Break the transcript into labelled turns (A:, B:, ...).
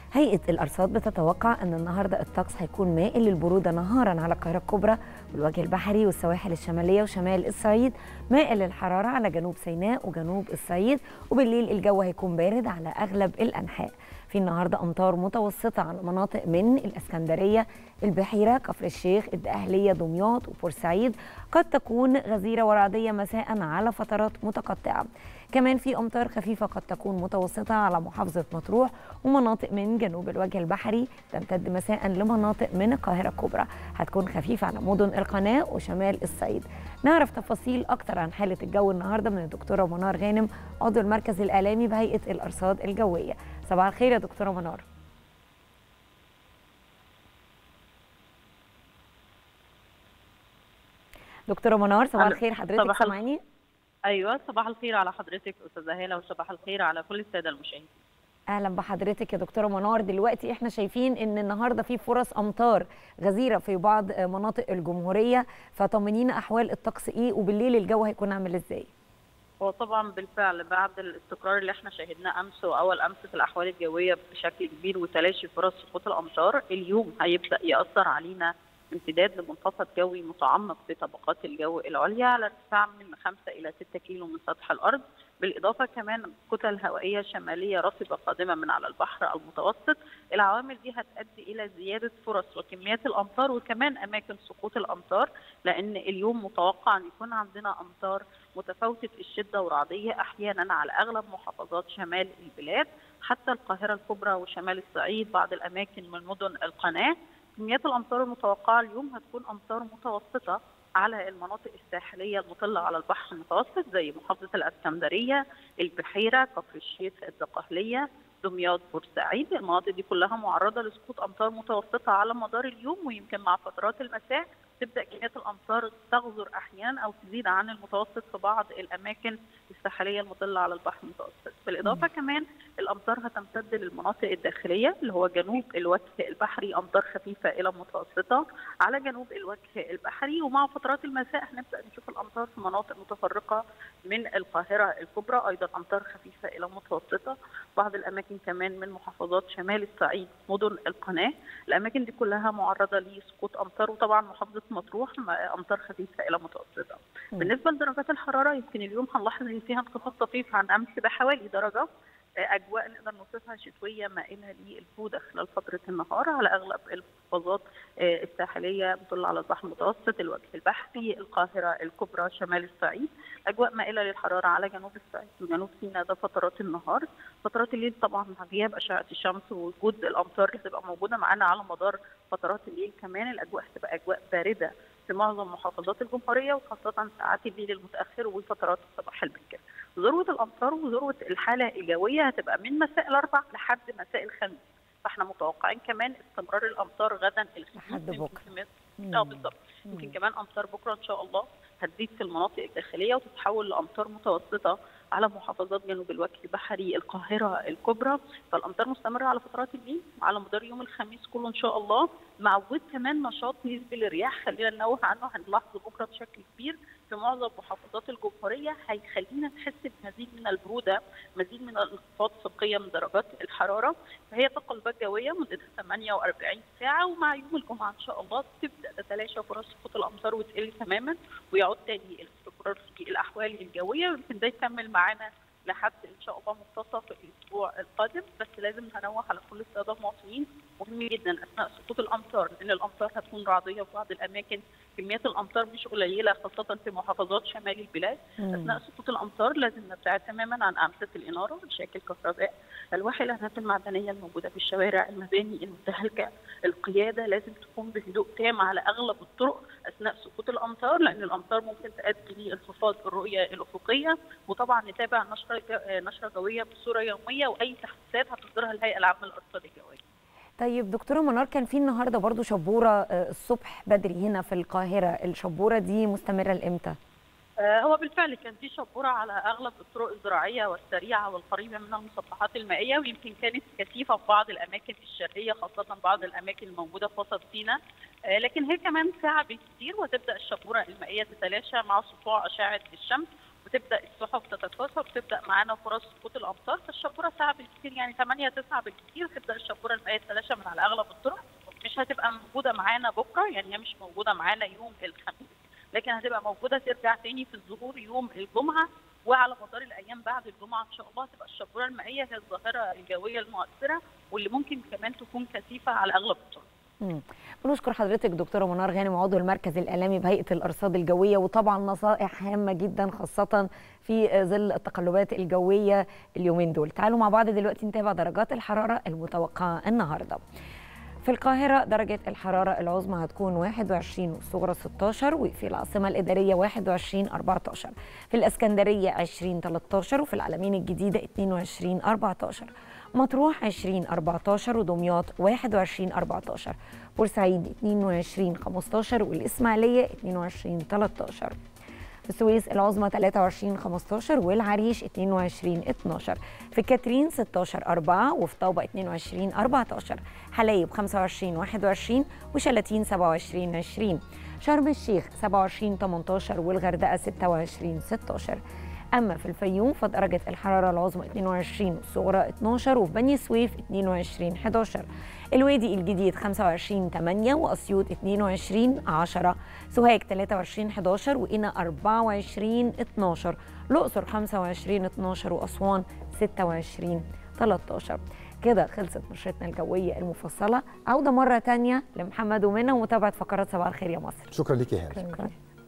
A: هيئة الأرصاد بتتوقع أن النهاردة الطقس هيكون مائل للبرودة نهارا على القاهرة الكبرى والوجه البحري والسواحل الشمالية وشمال الصعيد مائل للحرارة على جنوب سيناء وجنوب الصعيد وبالليل الجو هيكون بارد على أغلب الأنحاء في النهارده امطار متوسطه على مناطق من الاسكندريه البحيره كفر الشيخ الدقهليه دمياط وبورسعيد قد تكون غزيره ورعديه مساء على فترات متقطعه كمان في امطار خفيفه قد تكون متوسطه على محافظه مطروح ومناطق من جنوب الوجه البحري تمتد مساء لمناطق من القاهره الكبرى هتكون خفيفه على مدن القناه وشمال الصعيد نعرف تفاصيل اكتر عن حاله الجو النهارده من الدكتوره منار غانم عضو المركز الاعلامي بهيئه الارصاد الجويه صباح الخير يا دكتوره منار دكتوره منار صباح
B: ألو.
A: الخير حضرتك
B: صباح ال-
A: سامعاني
B: ايوه صباح الخير على حضرتك استاذه هاله وصباح الخير على كل الساده المشاهدين
A: اهلا بحضرتك يا دكتوره منار دلوقتي احنا شايفين ان النهارده في فرص امطار غزيره في بعض مناطق الجمهوريه فطمنينا احوال الطقس ايه وبالليل الجو هيكون عامل ازاي
B: هو طبعا بالفعل بعد الاستقرار اللي احنا شاهدناه امس واول امس في الاحوال الجويه بشكل كبير وتلاشي فرص سقوط الامطار اليوم هيبدا ياثر علينا امتداد لمنخفض جوي متعمق في طبقات الجو العليا على ارتفاع من 5 الى 6 كيلو من سطح الارض بالاضافه كمان كتل هوائيه شماليه رطبه قادمه من على البحر المتوسط العوامل دي هتؤدي الى زياده فرص وكميات الامطار وكمان اماكن سقوط الامطار لان اليوم متوقع ان يكون عندنا امطار متفاوته الشده ورعديه احيانا على اغلب محافظات شمال البلاد حتى القاهره الكبرى وشمال الصعيد بعض الاماكن من مدن القناه كميات الامطار المتوقعه اليوم هتكون امطار متوسطه على المناطق الساحليه المطله على البحر المتوسط زي محافظه الاسكندريه، البحيره، كفر الشيخ، الدقهليه، دمياط، بورسعيد، المناطق دي كلها معرضه لسقوط امطار متوسطه على مدار اليوم ويمكن مع فترات المساء تبدا كميات الامطار تغزر احيانا او تزيد عن المتوسط في بعض الاماكن الساحليه المطله على البحر المتوسط، بالاضافه كمان الامطار هتمتد للمناطق الداخليه اللي هو جنوب الوجه البحري امطار خفيفه الى متوسطه على جنوب الوجه البحري ومع فترات المساء هنبدا نشوف الامطار في مناطق متفرقه من القاهره الكبرى ايضا امطار خفيفه الى متوسطه بعض الاماكن كمان من محافظات شمال الصعيد مدن القناه الاماكن دي كلها معرضه لسقوط امطار وطبعا محافظه مطروح امطار خفيفه الى متوسطه بالنسبه لدرجات الحراره يمكن اليوم هنلاحظ ان فيها انخفاض طفيف عن امس بحوالي درجه اجواء نقدر نوصفها شتويه مائله للبروده خلال فتره النهار على اغلب المحافظات الساحليه بتطل على البحر المتوسط الوجه البحري القاهره الكبرى شمال الصعيد اجواء مائله للحراره على جنوب الصعيد وجنوب سيناء ده فترات النهار فترات الليل طبعا مع غياب اشعه الشمس ووجود الامطار اللي هتبقى موجوده معانا على مدار فترات الليل كمان الاجواء هتبقى اجواء بارده في معظم محافظات الجمهوريه وخاصه ساعات الليل المتاخر وفترات الصباح الباكر. ذروه الامطار وذروه الحاله الجويه هتبقى من مساء الاربع لحد مساء الخميس. فاحنا متوقعين كمان استمرار الامطار غدا الخميس
A: لحد بكره.
B: اه بالظبط يمكن كمان امطار بكره ان شاء الله هتزيد في المناطق الداخليه وتتحول لامطار متوسطه على محافظات جنوب الوجه البحري القاهره الكبرى فالامطار مستمره على فترات الليل على مدار يوم الخميس كله ان شاء الله مع وجود كمان نشاط نسبي للرياح خلينا ننوه عنه هنلاحظه بكره بشكل كبير في معظم محافظات الجمهوريه هيخلينا نحس بمزيد من البروده مزيد من الانخفاض في قيم درجات الحراره فهي تقلبات جويه مدتها 48 ساعه ومع يوم الجمعه ان شاء الله تبدا تتلاشى فرص سقوط الامطار وتقل تماما ويعود تاني الاستقرار في الاحوال الجويه ويمكن ده يكمل معانا لحد ان شاء الله منتصف الاسبوع القادم بس لازم هنوه على كل الساده المواطنين مهم جدا اثناء سقوط الامطار لان الامطار هتكون رعديه في بعض الاماكن كميات الامطار مش قليله خاصه في محافظات شمال البلاد
A: مم.
B: اثناء سقوط الامطار لازم نبتعد تماما عن اعمده الاناره مشاكل كهرباء الواح الاهانات المعدنيه الموجوده في الشوارع المباني المتهالكه القياده لازم تكون بهدوء تام على اغلب الطرق اثناء سقوط الامطار لان الامطار ممكن تؤدي لانخفاض الرؤيه الافقيه وطبعا نتابع نشره نشره جويه بصوره يوميه واي تحديثات هتصدرها الهيئه العامه للارصاد الجويه
A: طيب دكتوره منار كان في النهارده برضو شبوره آه، الصبح بدري هنا في القاهره الشبوره دي مستمره لامتى
B: آه، هو بالفعل كان في شبوره على اغلب الطرق الزراعيه والسريعه والقريبه من المسطحات المائيه ويمكن كانت كثيفه في بعض الاماكن الشرقيه خاصه بعض الاماكن الموجوده في وسط سيناء آه، لكن هي كمان ساعه بالكثير وتبدا الشبوره المائيه تتلاشى مع سطوع اشعه الشمس بتبدا السحب تتكاثر وتبدا معانا فرص سقوط الامطار فالشبوره ساعه بالكثير يعني 8 9 بالكثير تبدا الشبوره المائيه تتلاشى من على اغلب الطرق مش هتبقى موجوده معانا بكره يعني هي مش موجوده معانا يوم الخميس لكن هتبقى موجوده ترجع تاني في الظهور يوم الجمعه وعلى مدار الايام بعد الجمعه ان شاء الله تبقى الشبوره المائيه هي الظاهره الجويه المؤثره واللي ممكن كمان تكون كثيفه على اغلب الطرق.
A: مم. بنشكر حضرتك دكتوره منار غانم عضو المركز الاعلامي بهيئه الارصاد الجويه وطبعا نصائح هامه جدا خاصه في ظل التقلبات الجويه اليومين دول تعالوا مع بعض دلوقتي نتابع درجات الحراره المتوقعه النهارده في القاهرة درجة الحرارة العظمى هتكون 21 والصغرى 16 وفي العاصمة الإدارية 21 14 في الإسكندرية 20 13 وفي العلمين الجديدة 22 14 مطروح 20 14 ودمياط 21 14 بورسعيد 22 15 والإسماعيلية 22 13 السويس العظمى 23 15 والعريش 22 12 في كاترين 16 4 وفي طوبة 22 14 حلايب 25 21 وشلاتين 27 20 شرم الشيخ 27 18 والغردقة 26 16 أما في الفيوم فدرجة الحرارة العظمى 22 والصغرى 12 وفي بني سويف 22 11 الوادي الجديد 25 8 وأسيوط 22 10 سوهاج 23 11 وقنا 24 12 الأقصر 25 12 وأسوان 26 13 كده خلصت نشرتنا الجوية المفصلة عودة مرة تانية لمحمد ومنى ومتابعة فقرات صباح الخير يا مصر
C: شكرا لك يا هاني
A: شكرا